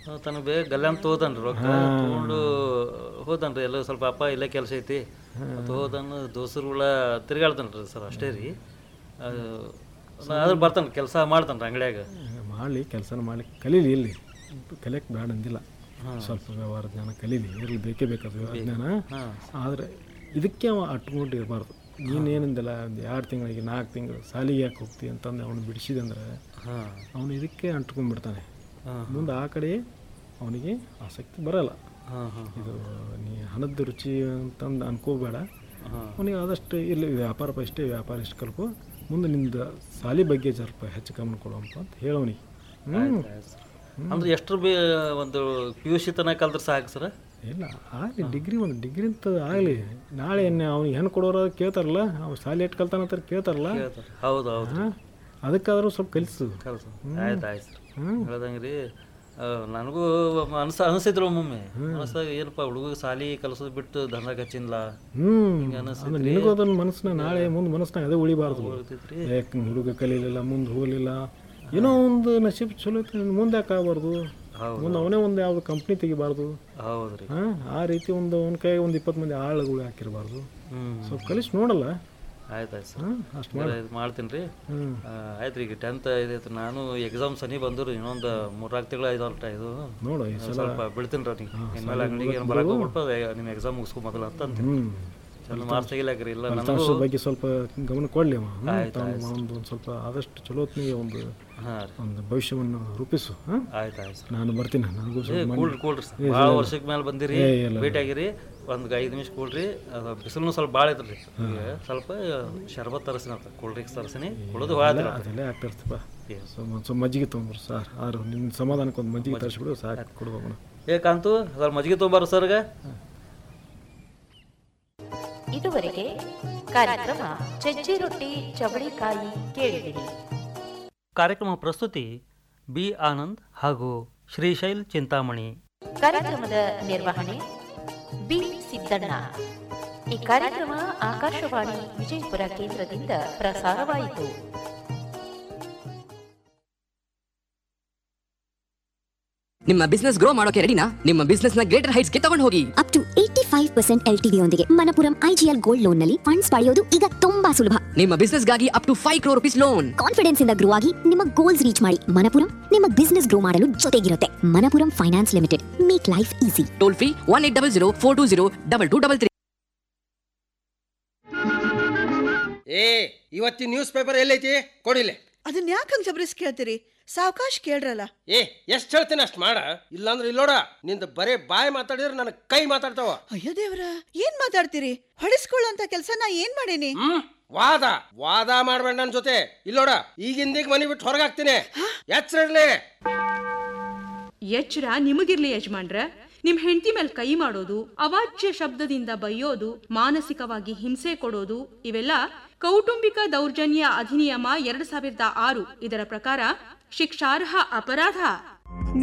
ತನಗೆ ಬೇಗ ಗಲ್ಲಾಂ ತೋದನ್ರಿ ರೊಕ್ಕ ತಗೊಂಡು ಹೋದನ್ರಿ ಎಲ್ಲ ಸ್ವಲ್ಪ ಅಪ್ಪ ಇಲ್ಲೇ ಕೆಲಸ ಐತಿ ಮತ್ತು ಹೋದನ್ನು ದೋಸರುಗಳ ತಿರ್ಗಾಡ್ತಾನ್ರಿ ಸರ್ ಅಷ್ಟೇ ರೀ ಅದ್ರ ಬರ್ತಾನೆ ಕೆಲಸ ಮಾಡ್ತಾನ್ರಿ ಅಂಗಡ್ಯಾಗ ಮಾಡಲಿ ಕೆಲಸನ ಮಾಡಲಿ ಕಲೀಲಿ ಇಲ್ಲಿ ಕಲಿಯಕ್ಕೆ ಬೇಡ ಅಂದಿಲ್ಲ ಸ್ವಲ್ಪ ವ್ಯವಹಾರ ಜ್ಞಾನ ಕಲೀಲಿ ಇರಲಿ ಬೇಕೇ ಬೇಕಾದ ವ್ಯವಹಾರ ಜ್ಞಾನ ಆದರೆ ಇದಕ್ಕೆ ಅವ ಅಟ್ಕೊಂಡು ಇರಬಾರ್ದು ನೀನೇನಿಂದಲ್ಲ ಒಂದು ಎರಡು ತಿಂಗಳಿಗೆ ನಾಲ್ಕು ತಿಂಗಳು ಸಾಲಿಗೆ ಯಾಕೆ ಹೋಗ್ತಿ ಅಂತಂದು ಅವನು ಬಿಡಿಸಿದಂದ್ರೆ ಹಾಂ ಅವನು ಇದಕ್ಕೆ ಅಂಟ್ಕೊಂಡ್ಬಿಡ್ತಾನೆ ಹಾಂ. ಮುಂದೆ ಆ ಕಡೆ ಅವನಿಗೆ ಆಸಕ್ತಿ ಬರಲ್ಲ ಹಾಂ ಹಾಂ ಇದು ನೀ ಹಣದ ರುಚಿ ಅಂತಂದು ಅನ್ಕೋಬೇಡ ಹಾಂ ಅವನಿಗೆ ಆದಷ್ಟು ಇಲ್ಲಿ ವ್ಯಾಪಾರ ಇಷ್ಟೇ ವ್ಯಾಪಾರ ಇಷ್ಟು ಕಲ್ಕೊ ಮುಂದೆ ನಿಂದ ಸಾಲಿ ಬಗ್ಗೆ ಸ್ವಲ್ಪ ಹೆಚ್ಚು ಗಮನ ಕೊಡುವಂತ ಅಂತ ಹೇಳವನಿಗೆ ಹ್ಞೂ ಅಂದ್ರೆ ಎಷ್ಟು ಬೇ ಒಂದು ಪಿ ಯು ಸಿ ತನಕ ಕಲ್ದ್ರೆ ಸಾಕು ಸರ್ ಇಲ್ಲ ಆಗಲಿ ಡಿಗ್ರಿ ಒಂದು ಡಿಗ್ರಿ ಅಂತ ಆಗಲಿ ನಾಳೆ ಏನು ಅವ್ನಿಗೆ ಹೆಣ್ಣು ಕೊಡೋರು ಕೇಳ್ತಾರಲ್ಲ ಅವ್ನು ಸಾಲಿ ಎಷ್ಟು ಕಲ್ತಾನಂತ ಕೇಳ್ತಾರಲ್ಲ ಹೌದು ಹೌದು ಹಾಂ ಅದಕ್ಕಾದ್ರೂ ಸ್ವಲ್ಪ ಕಲಿಸು ಕಲ್ಸ ಆಯ್ತು ಆಯ್ತು ಸರ್ ಹ್ಞೂ ಹೇಳ್ದಂಗೆ ರೀ ಆ, ನನಗೂ ಅನ್ಸ ಅನಿಸಿದ್ರು ಒಮ್ಮೊಮ್ಮೆ ಅನಿಸ್ದಾಗ ಏನಪ್ಪ ಹುಡುಗ ಸಾಲಿ ಕಲ್ಸೋದು ಬಿಟ್ಟು ದಂಡ ಹಚ್ಚಿನ್ಲ ಹ್ಞೂ ಅಂದ್ರೆ ನಿನಗೂ ಅದನ್ನು ಮನಸ್ಸಿನ ನಾಳೆ ಮುಂದೆ ಮನಸ್ಸಿನಾಗ ಅದೇ ಉಳಿಬಾರ್ದು ಗೊತ್ತೈತ್ರಿ ಯಾಕೆ ಹುಡುಗ ಕಲೀಲಿಲ್ಲ ಮುಂದೆ ಹೋಗಲಿಲ್ಲ ಏನೋ ಒಂದು ನಶೀಬ್ ಚಲೋ ಐತಿ ಮುಂದೆ ಯಾಕೆ ಆಗಬಾರ್ದು ಹೌದು. ಮುಂದೆ ಅವನೇ ಒಂದು ಯಾವ್ದು ಕಂಪ್ನಿ ತೆಗಿಬಾರ್ದು ಹೌದ್ರಿ ಹಾಂ ಆ ರೀತಿ ಒಂದು ಅವನ ಕೈ ಒಂದು ಇಪ್ಪತ್ತು ಮಂದಿ ಆಳುಗಳು ಹಾಕಿರಬಾರ್ದು ಹ್ಮ್ ಸ್ವಲ್ಪ ಕಲಿಸಿ ನೋಡಲ್ಲ ಆಯ್ತು ಆಯ್ತು ಸರ್ ಹಾಂ ಅಷ್ಟು ಇದು ಮಾಡ್ತೀನಿ ರೀ ಹ್ಞೂ ಆಯ್ತು ರೀ ಈಗ ಟೆಂತ್ ಇದೈತೆ ನಾನು ಎಕ್ಸಾಮ್ ಸನಿ ಬಂದ್ರು ಇನ್ನೊಂದು ಮೂರ್ನಾಲ್ಕು ತಿಂಗಳು ಐದಲ್ಟ ಇದು ನೋಡು ಈ ಸಲ ಸ್ವಲ್ಪ ಬೀಳ್ತೀನಿ ರೀ ನೀವು ಇನ್ಮೇಲೆ ಅಂಗಡಿಗೆ ಏನು ಬರಕ್ಕೆ ಹೋಗ್ಬಿಟ್ಟು ನಿಮ್ಮ ಎಕ್ಸಾಮ್ ಮುಗಿಸ್ಕೊ ಮೊದಲು ಅಂತ ಅಂತೀನಿ ಹ್ಞೂ ಚಲೋ ಮಾರ್ಕ್ಸ್ ತೆಗಿಲಾಕ್ರಿ ಇಲ್ಲ ನನಗೂ ಫಲಿತಾಂಶದ ಬಗ್ಗೆ ಸ್ವಲ್ಪ ಗಮನ ಕೊಡಲಿ ಅವ ಹ್ಮ್? ತಾನು ಒಂದು ಒಂದು ಸ್ವಲ್ಪ ಆದಷ್ಟು ಚಲೋತ್ನಿಗೆ ಒಂದು ಹಾಂ ರೀ ಒಂದು ಭವಿಷ್ಯವನ್ನು ರೂಪಿಸು ಹಾಂ ಆಯ್ತು ಆಯ್ತು ಸರ್ ನಾನು ಬರ್ತೀನಿ ನನಗೂ ಸ್ವಲ್ಪ ಮನ್- ಕೂಡ್ರಿ ಕೂಡ್ರಿ ಸರ್ ಭಾಳ ವರ್ಷಕ್ಕೆ ಮೇಲೆ ಬಂದಿರಿ ಏ, ಇಲ್ಲ, ಭೇಟಿ ಆಗಿರಿ ಒಂದು ಐದು ನಿಮಿಷ ಕೂಡ್ರಿ ಅದು ಬಿಸಿಲು ಸ್ವಲ್ಪ ಭಾಳ ಐತ್ರಿ ಈಗ ಸ್ವಲ್ಪ ಶರ್ಬತ್ ತರಿಸಿನ ಅಂತ ಕೂಲ್ ಡ್ರಿಂಕ್ಸ್ ತರಿಸಿನಿ ಕುಡಿದು ಹೋಗ್ತೀರ ಅದೆಲ್ಲ ಆಗ್ತಿರ್ತಪ್ಪ ಏನು? ಸ್ವಲ್ಪ ಒಂದು ಸ್ವಲ್ಪ ಮಜ್ಜಿಗೆ ತೊಗೊಂಬರು ಸರ್ ಆದ್ರೆ ನಿನ್ನ ಸಮಾಧಾನಕ್ಕೆ ಒಂದು ಮಜ್ಜಿಗೆ ತರಿಸ್ಬಿಡು ಸಾಕು ಕೊಡ್ಬೇಕು ಏ ಕಾಂತು ಅದ್ರ ಮಜ್ಜಿಗೆ ತೊಗೊಂಬಾರ ಸರ್ಗ ಇದುವರೆಗೆ ಕಾರ್ಯಕ್ರಮ ಚಜ್ಜಿ ರೊಟ್ಟಿ ಚವಳಿಕಾಯಿ ಕೇಳಿದಿರಿ ಕಾರ್ಯಕ್ರಮ ಪ್ರಸ್ತುತಿ ಬಿ ಆನಂದ್ ಹಾಗೂ ಶ್ರೀಶೈಲ್ ಚಿಂತಾಮಣಿ ಕಾರ್ಯಕ್ರಮದ ನಿರ್ವಹಣೆ ಬಿ ಸಿದ್ದಣ್ಣ ಈ ಕಾರ್ಯಕ್ರಮ ಆಕಾಶವಾಣಿ ವಿಜಯಪುರ ಕೇಂದ್ರದಿಂದ ಪ್ರಸಾರವಾಯಿತು ನಿಮ್ಮ ಬಿಸ್ನೆಸ್ ಗ್ರೋ ಮಾಡೋಕೆ ರೆಡಿನಾ ನಿಮ್ಮ ಬಿಸ್ನೆಸ್ ನ ಗ್ರೇಟರ್ ಹೈಟ್ಸ್ ಗೆ ತಗೊಂಡು ಹೋಗಿ up to eighty five percent L T ಯೊಂದಿಗೆ ಮನಪುರಂ ಐಜಿಎಲ್ ಗೋಲ್ಡ್ ಲೋನ್ ನಲ್ಲಿ ಫಂಡ್ಸ್ ಪಡೆಯೋದು ಈಗ ತುಂಬಾ ಸುಲಭ ನಿಮ್ಮ ಬಿಸ್ನೆಸ್ ಗಾಗಿ up to five crore rupees loan confidence ಇಂದ ಗ್ರೋ ಆಗಿ ನಿಮ್ಮ ಗೋಲ್ಸ್ ರೀಚ್ ಮಾಡಿ ಮನಪುರಂ ನಿಮ್ಮ ಬಿಸ್ನೆಸ್ ಗ್ರೋ ಮಾಡಲು ಜೊತೆಗಿರುತ್ತೆ Manappuram finance limited make life easy toll free one eight double zero four two zero double two double three ಏ ಇವತ್ತಿನ ನ್ಯೂಸ್ ಪೇಪರ್ ಎಲ್ಲೈತಿ ಕೊಡಿಲೆ ಅದನ್ನ ಯಾಕಂಗ್ ಜಬರಿಸ್ ಕೇಳ್ತೀರಿ ಸಾವಕಾಶ ಕೇಳ್ರಲ್ಲ ಏ ಎಷ್ಟು ಹೇಳ್ತೀನಿ ಅಷ್ಟು ಮಾಡ ಇಲ್ಲಾಂದ್ರೆ ಇಲ್ಲೋಡ ನಿಂದ ಬರೇ ಬಾಯಿ ಮಾತಾಡಿದ್ರೆ ನನ್ನ ಕೈ ಮಾತಾಡ್ತಾವ ಅಯ್ಯೋ ದೇವ್ರ ಏನ್ ಮಾತಾಡ್ತೀರಿ ಹೊಡಿಸ್ಕೊಳ್ಳೋಂತ ಕೆಲ್ಸ ನಾ ಏನ್ ಮಾಡೇನಿ ಹ್ಮ್ ವಾದ ವಾದ ಮಾಡ್ಬೇಡ ನನ್ನ ಜೊತೆ ಇಲ್ಲೋಡ ಈಗಿಂದೀಗ ಮನೆ ಬಿಟ್ಟು ಹೊರಗಾಗ್ತೀನಿ ಎಚ್ಚರ ಇರ್ಲಿ ಎಚ್ಚರ ನಿಮಗಿರ್ಲಿ ಯಜಮಾನ್ರ ನಿಮ್ ಹೆಂಡತಿ ಮೇಲೆ ಕೈ ಮಾಡೋದು ಅವಾಚ್ಯ ಶಬ್ದದಿಂದ ಬೈಯೋದು ಮಾನಸಿಕವಾಗಿ ಹಿಂಸೆ ಕೊಡೋದು ಇವೆಲ್ಲ ಕೌಟುಂಬಿಕ ದೌರ್ಜನ್ಯ ಅಧಿನಿಯಮ ಎರಡ್ ಸಾವಿರದ ಆರು ಇದರ ಪ್ರಕಾರ ಶಿಕ್ಷಾರ್ಹ ಅಪರಾಧ